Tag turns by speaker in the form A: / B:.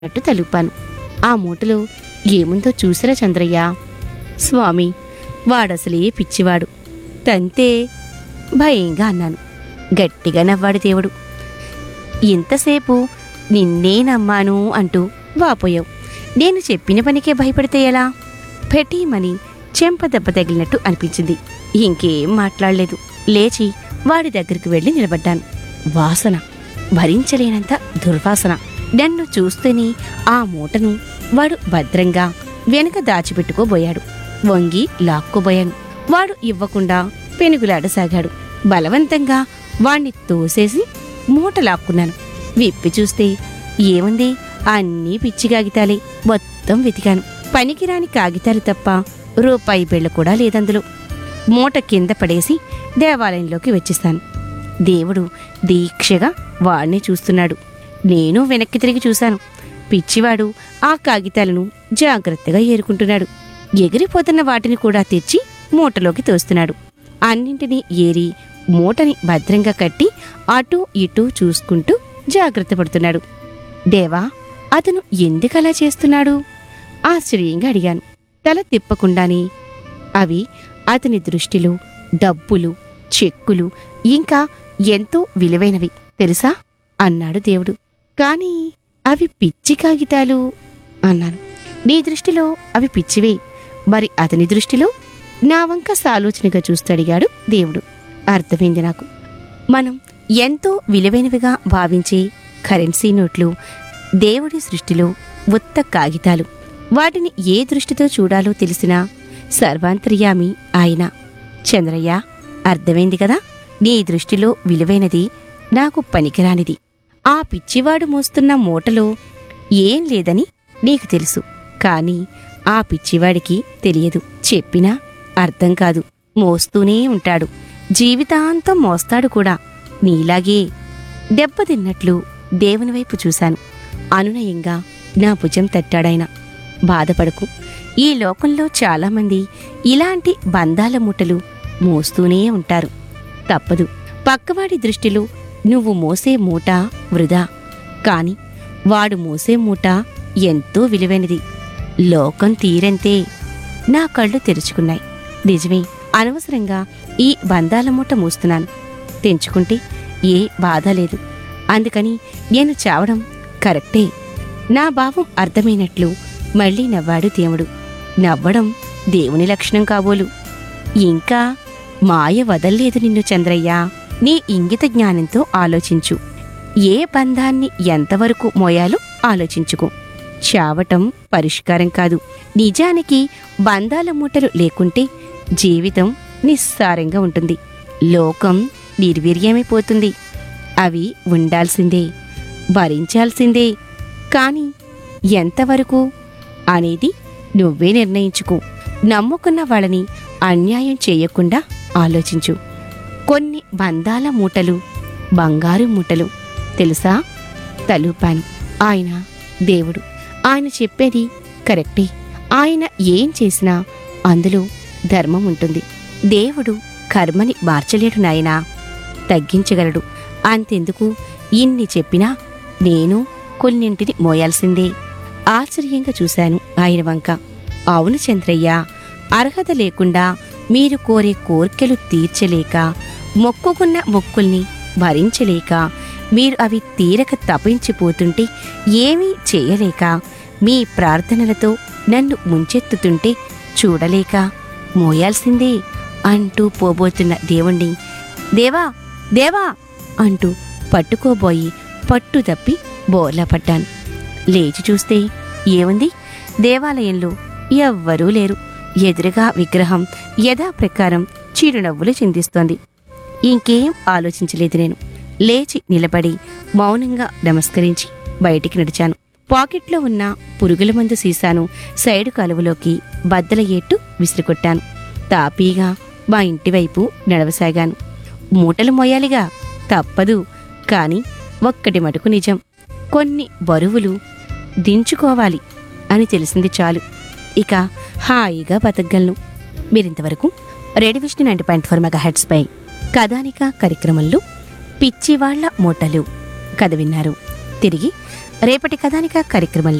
A: అన్నట్టు తలుపాను ఆ మూటలో ఏముందో చూసిరా చంద్రయ్య స్వామి వాడసలే పిచ్చివాడు తంతే భయంగా అన్నాను గట్టిగా నవ్వాడు దేవుడు ఇంతసేపు నిన్నే నమ్మాను అంటూ వాపోయావు నేను చెప్పిన పనికే భయపడితే ఎలా పెట్టీమని చెంప దెబ్బ తగిలినట్టు అనిపించింది ఇంకేం మాట్లాడలేదు లేచి వాడి దగ్గరికి వెళ్ళి నిలబడ్డాను వాసన భరించలేనంత దుర్వాసన నన్ను చూస్తేనే ఆ మూటను వాడు భద్రంగా వెనక దాచిపెట్టుకోబోయాడు వంగి లాక్కోబోయాను వాడు ఇవ్వకుండా పెనుగులాడసాగాడు బలవంతంగా వాణ్ణి తోసేసి మూట లాక్కున్నాను విప్పి చూస్తే ఏముంది అన్నీ పిచ్చి కాగితాలే మొత్తం వెతికాను పనికిరాని కాగితాలు తప్ప రూపాయి బిళ్ళ కూడా లేదందులో మూట కింద పడేసి దేవాలయంలోకి వచ్చేస్తాను దేవుడు దీక్షగా వాణ్ణి చూస్తున్నాడు నేను వెనక్కి తిరిగి చూశాను పిచ్చివాడు ఆ కాగితాలను జాగ్రత్తగా ఏరుకుంటున్నాడు ఎగిరిపోతున్న వాటిని కూడా తెచ్చి మూటలోకి తోస్తున్నాడు అన్నింటినీ ఏరి మూటని భద్రంగా కట్టి అటూ ఇటూ చూసుకుంటూ జాగ్రత్త పడుతున్నాడు దేవా అతను ఎందుకలా చేస్తున్నాడు ఆశ్చర్యంగా అడిగాను తల తిప్పకుండానే అవి అతని దృష్టిలో డబ్బులు చెక్కులు ఇంకా ఎంతో విలువైనవి తెలుసా అన్నాడు దేవుడు కాని అవి పిచ్చి కాగితాలు అన్నాను నీ దృష్టిలో అవి పిచ్చివే మరి అతని దృష్టిలో నా వంక సాలోచనగా చూస్తూ అడిగాడు దేవుడు అర్థమైంది నాకు మనం ఎంతో విలువైనవిగా భావించే కరెన్సీ నోట్లు దేవుడి సృష్టిలో ఉత్త కాగితాలు వాటిని ఏ దృష్టితో చూడాలో తెలిసిన సర్వాంతర్యామి ఆయన చంద్రయ్య అర్థమైంది కదా నీ దృష్టిలో విలువైనది నాకు పనికిరానిది ఆ పిచ్చివాడు మోస్తున్న మూటలో ఏం లేదని నీకు తెలుసు కాని ఆ పిచ్చివాడికి తెలియదు చెప్పినా అర్థం కాదు మోస్తూనే ఉంటాడు జీవితాంతం మోస్తాడు కూడా నీలాగే దెబ్బతిన్నట్లు దేవుని వైపు చూశాను అనునయంగా నా భుజం తట్టాడాయన బాధపడకు ఈ లోకంలో చాలామంది ఇలాంటి బంధాల మూటలు మోస్తూనే ఉంటారు తప్పదు పక్కవాడి దృష్టిలో నువ్వు మోసే మూట వృధా కాని వాడు మోసే మూట ఎంతో విలువైనది లోకం తీరంతే నా కళ్ళు తెరుచుకున్నాయి నిజమే అనవసరంగా ఈ బంధాల మూట మోస్తున్నాను తెంచుకుంటే ఏ బాధ లేదు అందుకని నేను చావడం కరెక్టే నా భావం అర్థమైనట్లు మళ్ళీ నవ్వాడు దేవుడు నవ్వడం దేవుని లక్షణం కాబోలు ఇంకా మాయ వదల్లేదు నిన్ను చంద్రయ్య నీ ఇంగిత జ్ఞానంతో ఆలోచించు ఏ బంధాన్ని ఎంతవరకు మోయాలో ఆలోచించుకో చావటం పరిష్కారం కాదు నిజానికి బంధాల మూటలు లేకుంటే జీవితం నిస్సారంగా ఉంటుంది లోకం నిర్వీర్యమైపోతుంది అవి ఉండాల్సిందే భరించాల్సిందే కాని ఎంతవరకు అనేది నువ్వే నిర్ణయించుకో నమ్ముకున్న వాళ్ళని అన్యాయం చేయకుండా ఆలోచించు కొన్ని బంధాల మూటలు బంగారు మూటలు తెలుసా తలుపాను ఆయన దేవుడు ఆయన చెప్పేది కరెక్టే ఆయన ఏం చేసినా అందులో ధర్మం ఉంటుంది దేవుడు కర్మని మార్చలేడు నాయనా తగ్గించగలడు అంతెందుకు ఇన్ని చెప్పినా నేను కొన్నింటిని మోయాల్సిందే ఆశ్చర్యంగా చూశాను ఆయన వంక అవును చంద్రయ్య అర్హత లేకుండా మీరు కోరే కోర్కెలు తీర్చలేక మొక్కుకున్న మొక్కుల్ని భరించలేక మీరు అవి తీరక తపించిపోతుంటే ఏమీ చేయలేక మీ ప్రార్థనలతో నన్ను ముంచెత్తుతుంటే చూడలేక మోయాల్సిందే అంటూ పోబోతున్న దేవుణ్ణి దేవా దేవా అంటూ పట్టుకోబోయి పట్టు తప్పి బోర్లా పడ్డాను లేచి చూస్తే ఏముంది దేవాలయంలో ఎవ్వరూ లేరు ఎదురుగా విగ్రహం యథాప్రకారం చిరునవ్వులు చిందిస్తోంది ఇంకేం ఆలోచించలేదు నేను లేచి నిలబడి మౌనంగా నమస్కరించి బయటికి నడిచాను పాకెట్లో ఉన్న పురుగుల మందు సీసాను సైడు కాలువలోకి బద్దల ఏట్టు విసిరికొట్టాను తాపీగా మా ఇంటివైపు నడవసాగాను మూటలు మోయాలిగా తప్పదు కాని ఒక్కటి మటుకు నిజం కొన్ని బరువులు దించుకోవాలి అని తెలిసింది చాలు ఇక హాయిగా బతకగలను మీరింతవరకు radio Vishnu ninety point four mega హెడ్స్పై కథానిక కార్యక్రమంలో పిచ్చివాళ్ల మూటలు కథ విన్నారు తిరిగి రేపటి కథానిక కార్యక్రమంలో